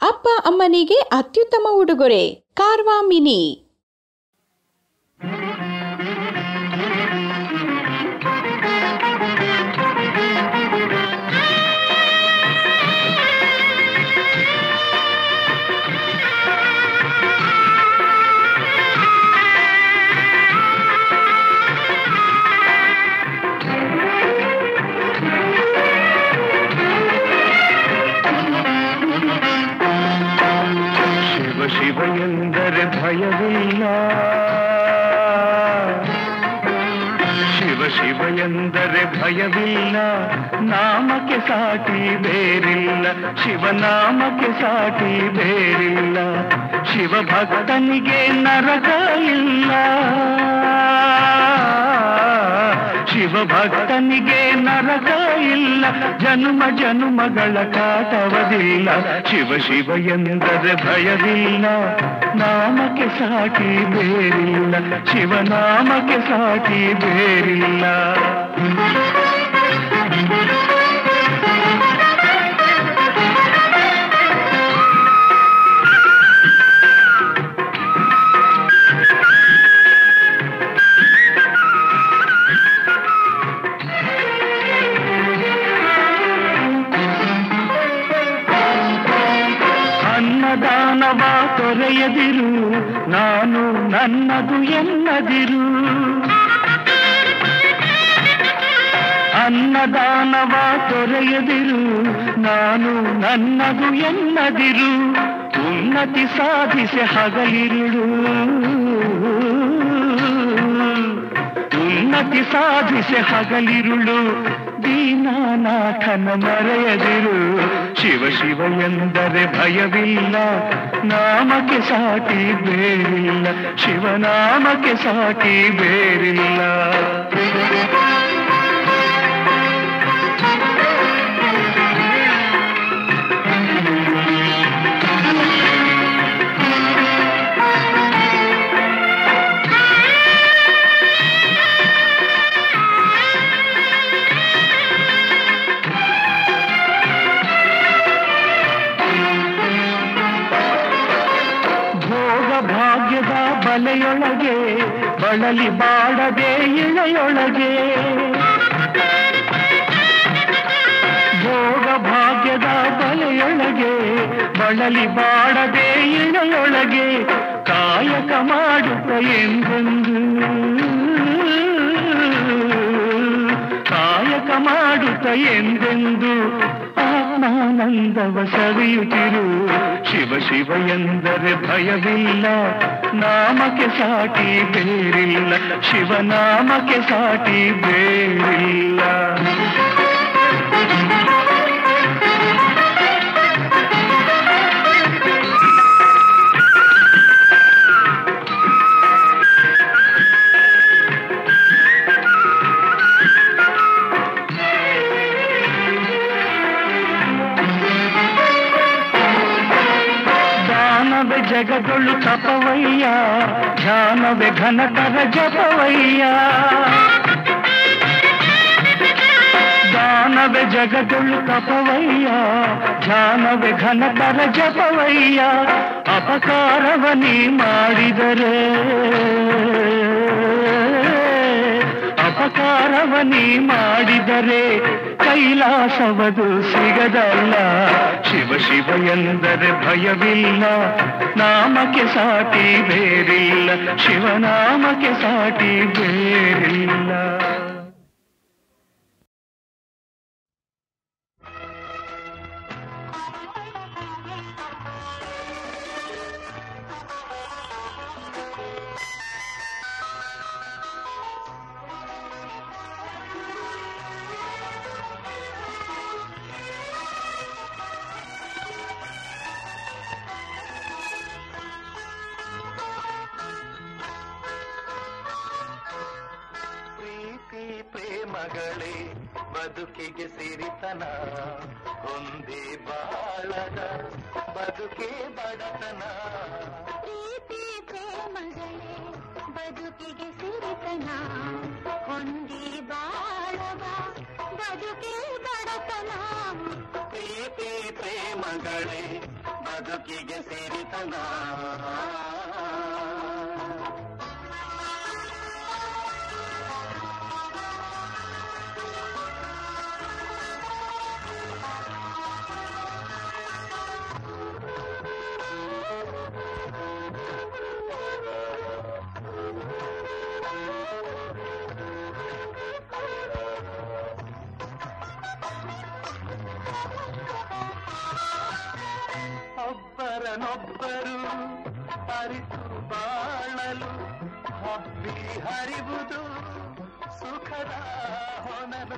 ಅಪ್ಪ ಅಮ್ಮನಿಗೆ ಅತ್ಯುತ್ತಮ ಉಡುಗೊರೆ ಕಾರ್ವಾ ಮಿನಿ ಶಿವ ಶಿವ ಎಂದರೆ ಭಯವಿಲ್ಲ ಶಿವ ಶಿವ ಎಂದರೆ ಭಯವಿಲ್ಲ ನಾಮಕ್ಕೆ ಸಾಟಿ ಬೇರಿಲ್ಲ ಶಿವನಾಮಕ್ಕೆ ಸಾಟಿ ಬೇರಿಲ್ಲ ಶಿವ ಭಕ್ತನಿಗೆ ನರಕ ಇಲ್ಲ ಶಿವ ಭಕ್ತನಿಗೆ ನರಕ ಇಲ್ಲ ಜನ್ಮ ಜನ್ಮಗಳ ಕಾಟವದಿಲ್ಲ ಶಿವ ಶಿವ ಎಂದರೆ ಭಯವಿಲ್ಲ ನಾಮಕ್ಕೆ ಸಾಟಿ ಬೇರಿಲ್ಲ ಶಿವನಾಮಕ್ಕೆ ಸಾಟಿ ಬೇರಿಲ್ಲ ಅನ್ನದಾನವ ತೊರೆಯದಿರು ನಾನು ನನ್ನದು ಎನ್ನದಿರು ಅನ್ನದಾನವ ತೊರೆಯದಿರು ನಾನು ನನ್ನದು ಎನ್ನದಿರು ಉನ್ನತಿ ಸಾಧಿಸಿ ಹಗಲಿರುಳು ಉನ್ನತಿ ಸಾಧಿಸಿ ಹಗಲಿರುಳು ದೀನಾನಾಥನ ಮರೆಯದಿರು ಶಿವ ಶಿವ ಎಂದರೆ ಭಯವಿಲ್ಲ ನಾಮಕ್ಕೆ ಸಾಟಿ ಬೇರಿಲ್ಲ ಶಿವನಾಮಕ್ಕೆ ಸಾಟಿ ಬೇರಿಲ್ಲ ಭೋಗ ಭಾಗ್ಯದ ಬಲೆಯೊಳಗೆ ಬಳಲಿ ಬಾಡದೆ ಇಳೆಯೊಳಗೆ ಭೋಗ ಭಾಗ್ಯದ ಬಲೆಯೊಳಗೆ ಬಳಲಿ ಬಾಡದೆ ಇಳೆಯೊಳಗೆ ಕಾಯಕ ಮಾಡುತ್ತ ಎಂದೆಂದು ಕಾಯಕ ಮಾಡುತ್ತ ಎಂದೆಂದು ಆತ್ಮಾನಂದವ ಸವಿಯುತ್ತಿರು ಶಿವ ಶಿವ ಎಂದರೆ ಭಯವಿಲ್ಲ ನಾಮಕ್ಕೆ ಸಾಟಿ ಬೇರಿಲ್ಲ ಶಿವನಾಮಕ್ಕೆ ಸಾಟಿ ಬೇರಿಲ್ಲ ದಾನವೇ ಜಗದೊಳು ತಪವಯ್ಯ ಧ್ಯಾನವೇ ಘನತರ ಜಪವಯ್ಯ ದಾನವೇ ಜಗದೊಳು ತಪವಯ್ಯ ಧ್ಯಾನವೇ ಘನತರ ಜಪವಯ್ಯ ಅಪಕಾರವ ನೀ ಮಾಡಿದರೆ ಅಪಕಾರವ ನೀ ಮಾಡಿದರೆ ಕೈಲಾಸವದು ಸಿಗದಲ್ಲ ಶಿವ ಶಿವ ಎಂದರೆ ಭಯವಿಲ್ಲ ನಾಮಕ್ಕೆ ಸಾಟಿ ಬೇರಿಲ್ಲ ಶಿವನಾಮಕ್ಕೆ ಸಾಟಿ ಬೇರಿಲ್ಲ ಪ್ರೀತಿ ಪ್ರೇಮಗಳೇ ಬದುಕಿಗೆ ಸಿರಿತನ ಹೊಂದಿ ಬಾಳದ ಬದುಕೆ ಬಡತನ ಪ್ರೀತಿ ಪ್ರೇಮಗಳೇ ಬದುಕಿಗೆ ಸಿರಿತನ ಹೊಂದಿ ಬಾಳವ ಬದುಕೆ ಬಡತನ ಪ್ರೀತಿ ಪ್ರೇಮಗಳೇ ಬದುಕಿಗೆ ಸಿರಿತನ ಒಬ್ಬರನೊಬ್ಬರು ಅರಿತು ಬಾಳಲು ಹಬ್ಬಿ ಹರಿವುದು ಸುಖದ ಹೊನಲು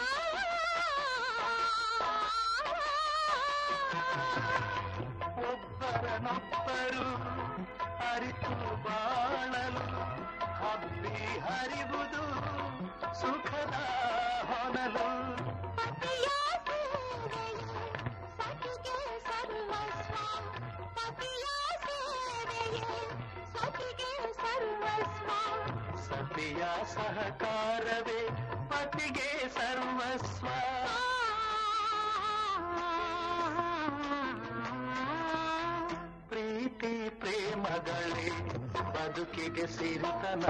ಒಬ್ಬರನೊಬ್ಬರು ಅರಿತು ಬಾಳಲು ಹಬ್ಬಿ ಹರಿವುದು ಸುಖದ ಹೊನಲು ಪತಿಯ ಸೇವೆಯು ಸಖಿಗೆ ಸರ್ವಸ್ವ ಪತಿಯ ಸೇವೆಯು ಸಖಿಗೆ ಸರ್ವಸ್ವ ಸತಿಯ ಸಹಕಾರವೇ ಪತಿಗೆ ಸರ್ವಸ್ವ ಪ್ರೀತಿ ಪ್ರೇಮಗಳೇ ಬದುಕಿಗೆ ಸಿರಿತನ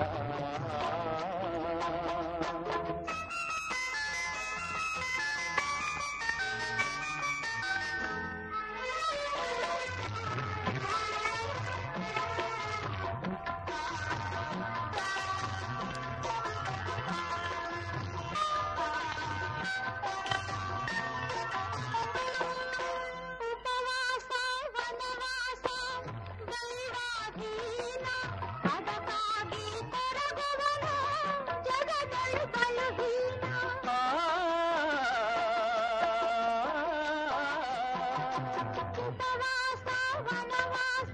ಉಪವಾಸ ವನವಾಸ ದೈವಾಧೀನ ಅದಕ್ಕಾಗಿ ಕೊರಗುವನು ಜಗದಳು ಬಲಹೀನ ಆ, ಉಪವಾಸ ವನವಾಸ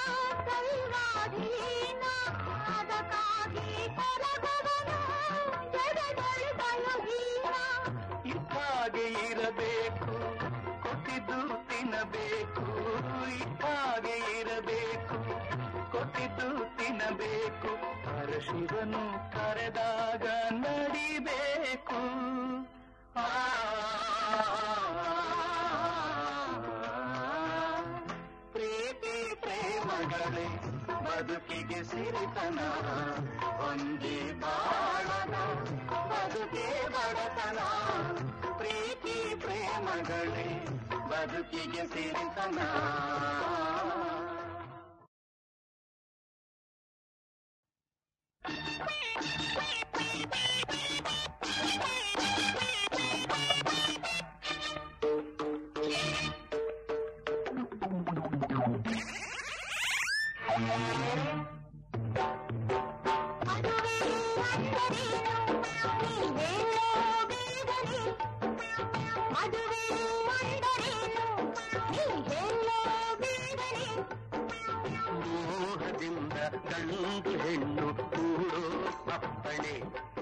ದೈವಾಧೀನ ಅದಕ್ಕಾಗಿ ಕೊರಗುವನು ಜಗದಳು ಬಲಹೀನ ಇಟ್ಟಾಗೆ ಇರಬೇಕು ಕೊಟ್ಟಿದ್ದು ತಿನ್ನಬೇಕು ಇಟ್ಟಾಗೆ ಇರಬೇಕು ಕೊಟ್ಟಿದ್ದು ತಿನ್ನಬೇಕು ಪರಶಿವನು ಕರೆದಾಗ ನಡಿಬೇಕು ಆ, ಪ್ರೀತಿ ಪ್ರೇಮಗಳೇ ಬದುಕಿಗೆ ಸಿರಿತನ ಹೊಂದಿ ಬಾಳನ ಬದುಕೆ ಬಡತನ ಪ್ರೀತಿ ಪ್ರೇಮಗಳೇ ಬದುಕಿಗೆ ಸಿರಿತನ ಮದುವೆ ಅಂದರೇನು ನೀ ಹೇಳೋ ಬೇಗನೆ ಮದುವೆ ಅಂದರೇನು ನೀ ಹೇಳೋ ಬೇಗನೆ ಮೋಹದಿಂದ ಗಂಡು ಹೆಣ್ಣು ಕೂಡೋ ಅಪ್ಪಣೆ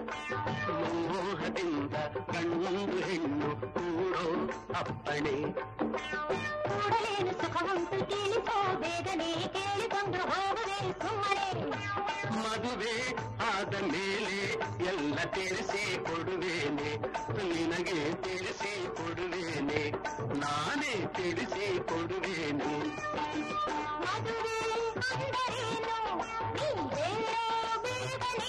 ಮೋಹದಿಂದ ಗಂಡು ಹೆಣ್ಣು ಕೂಡೋ ಅಪ್ಪಣೆ ಕೂಡಲೇನು ಸುಖವುಂಟು ತಿಳಿಸೋ ಬೇಗನೆ ಕೇಳಿಕೊಂಡು ಹೋಗುವೆ ಸುಮ್ಮನೆ ಮದುವೆ ಆದ ಮೇಲೆ ಎಲ್ಲ ತಿಳಿಸಿ ಕೊಡುವೇನೆ ನಿನಗೆ ತಿಳಿಸಿ ಕೊಡುವೇನೆ ನಾನೇ ತಿಳಿಸಿ ಕೊಡುವೇನೆ ಮದುವೆ ಅಂದರೇನು ನೀ ಹೇಳೋ ಬೇಗನೆ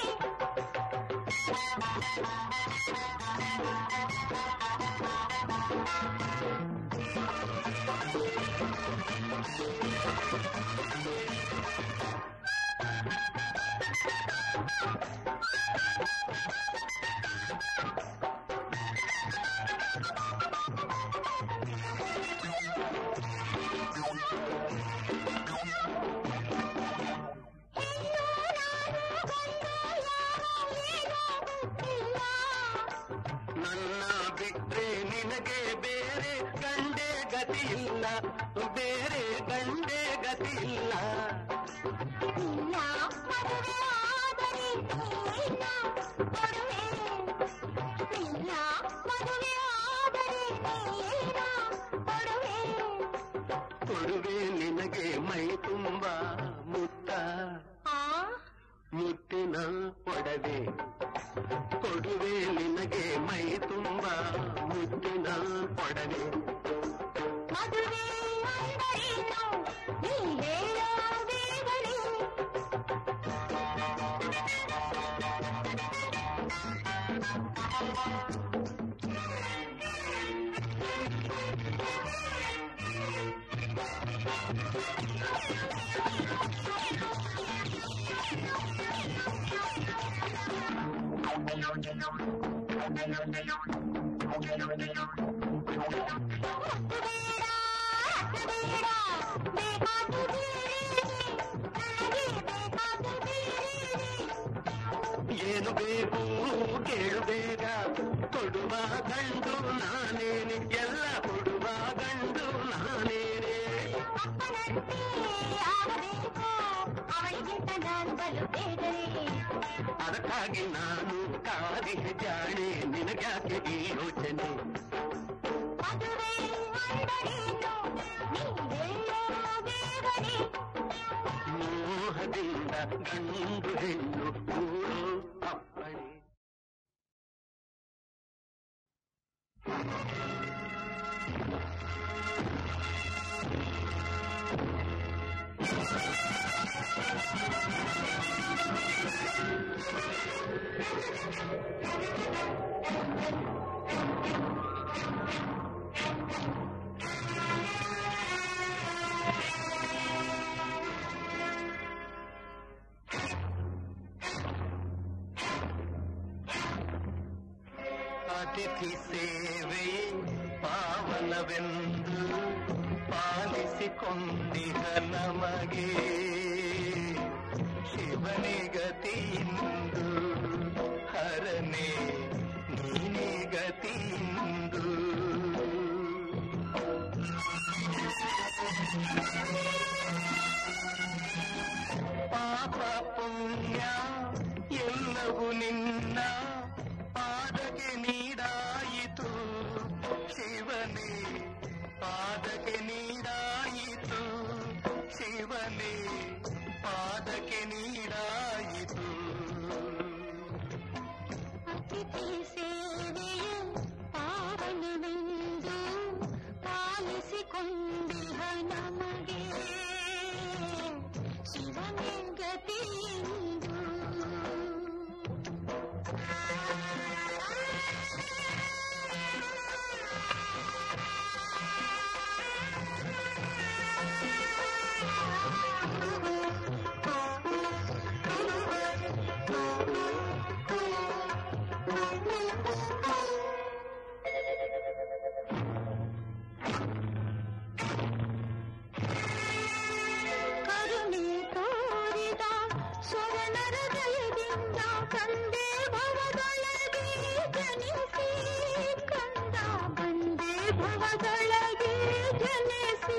ಹೆಣ್ಣು ನಾನು ಗಂಡು ಯಾರೋ ಏನೋ ಗೊತ್ತಿಲ್ಲ ನನ್ನ ಬಿಟ್ರೆ ನಿನಗೆ ಬೇರೆ ಗಂಡೆ ಗತಿಯಿಲ್ಲ ಬೇರೆ ಗಂಡೆ ಗತಿಯಿಲ್ಲ ಇಲ್ಲ ಮದುವೆ ಆದರೆ ನೀನ ಕೊಡುವೆ ಇಲ್ಲ ಮದುವೆ ಆದರೆ ನೀನ ಕೊಡುವೆ ಕೊಡುವೆ ನಿನಗೆ ಮೈ ತುಂಬ ಮುತ್ತ ಆ ಮುತ್ತಿನ ಒಡವೆ ಕೊಡುವೆ ನಿನಗೆ ಮೈ ತುಂಬ ಮುತ್ತಿನ ಒಡವೆ ಮದುವೆ ಅಂದರೇನು ನೀ ಹೇಳೋ ಬೇಗನೆ ಬೇಡ ಬೇಡ ಬೇಕಾದ್ದು ಬೇರೆ ನನಗೆ ಬೇಕಾದ್ದು ಬೇರೆ ಏನು ಬೇಕು ಕೇಳು ಬೇಗ ಕೊಡುವ ಗಂಡು ನಾನೇನೆ ಎಲ್ಲ ಕೊಡುವ ಗಂಡು ನಾನೇನೆ ಅಪ್ಪನಂತೆ ಆಗಬೇಕು ಅವಳಿಗಿಂತ ನಾನು ಬಲು ಬೇಗನೆ ಅದಕ್ಕಾಗಿ ನಾನು ಕಾದಿಗೆ ಜಾಣೆ ನಿನಗ್ಯಾಕೆ ಈ ಯೋಚನೆ ಮದುವೆ ಅಂದರೇನು ನೀ ಹೇಳೋ ಬೇಗನೆ ಮೋಹದಿಂದ ಗಂಡು ಹೆಣ್ಣು ಕೂಡೋ ಅಪ್ಪಣೆ ಅತಿಥಿ ಸೇವೆಯೇ ಪಾವನವೆಂದು ಪಾಲಿಸಿಕೊಂಡಿಹ ನಮಗೆ ಶಿವನೇ ಗತಿಯಿಂದು ಹರನೆ ನೀನೇ ಗತಿಯಿಂದು ಪಾಪ ಪುಣ್ಯ ಎಲ್ಲವೂ ನಿನ್ನ ಪಾದಕ್ಕೆ ನೀಡಾಯಿತು ಶಿವನೇ ಪಾದಕ್ಕೆ ನೀಡಾಯಿತು ಶಿವನೇ ಪಾದಕ್ಕೆ ನೀಡಾಯಿತು ಅತಿಥಿ ಸೇವೆಯು ಪಾವನವೆಂದು ಪಾಲಿಸಿಕೊಂಡಿಹ ನಮಗೆ ಶಿವನೇ ಗತಿಯಿಂದು ಕರುಣೆ ತೋರಿದ ಸ್ವರ್ಣರ ದಯದಿಂದ ಕಂದೆ ಭವದೊಳಗೆ ಜನಿಸಿ ಕಂದ ಬಂದೆ ಭವದೊಳಗೆ ಜನಿಸಿ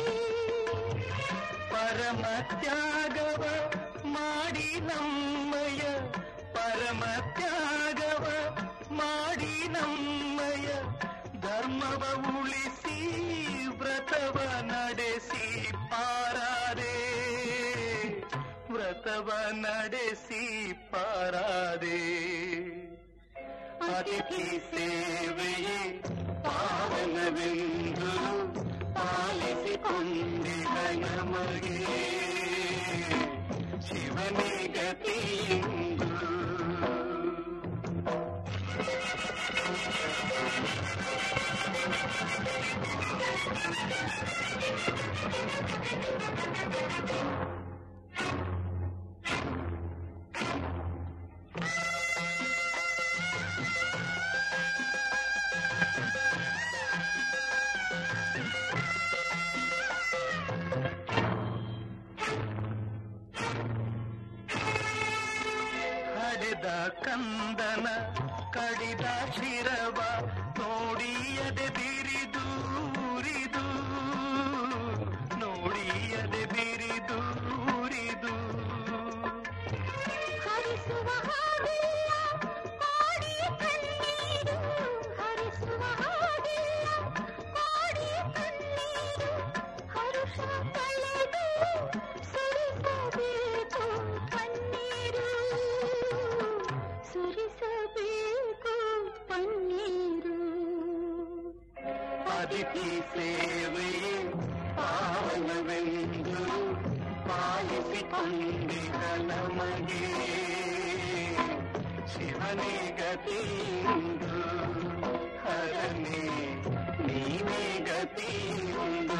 ಪರಮ ತ್ಯಾಗವ ಮಾಡಿ ನಮ್ಮಯ ಪರಮ ತ್ಯಾಗವ ಮಾಡಿ ನಮ್ಮಯ ಧರ್ಮವ ಉಳಿಸಿ ವ್ರತವ ನಡೆಸಿ ಪಾರಾದೆ ವ್ರತವ ನಡೆಸಿ ಪಾರಾದೆ ಅತಿಥಿ ಸೇವೆಯೇ ಪಾವನವೆಂದು ಪಾಲಿಸಿಕೊಂಡಿಹ ನಮಗೆ ಶಿವನೇ ಗತಿಯಿಂದು ಹಡೆದ ಕಂದನ ಕಡಿದ ಶಿರವ ನೋಡಿಯದೆ ಬಿರಿದು ಉರಿದು ನೋಡಿಯದೆ ಬಿರಿದು ಉರಿದು ಹರಿಸುವ ಹಾಗಿಲ್ಲ ಮಾಡಿ ಕಣ್ಣೀರು ಹರಿಸುವ ಹಾಗಿಲ್ಲ ಮಾಡಿ ಕಣ್ಣೀರು ಹರುಷ ಕಳೆದು ಸುರಿಸಬೇಕು ಪನ್ನೀರು ಸುರಿಸಬೇಕು ಪನ್ನೀರು ಅತಿಥಿ ಸೇವೆ ನಂಬಿದ ನಮಗೆ ಶಿವನೇ ಗತಿಯುಂದು ಹರನೇ ನೀನೇ ಗತಿಯುಂದು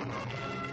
ಆ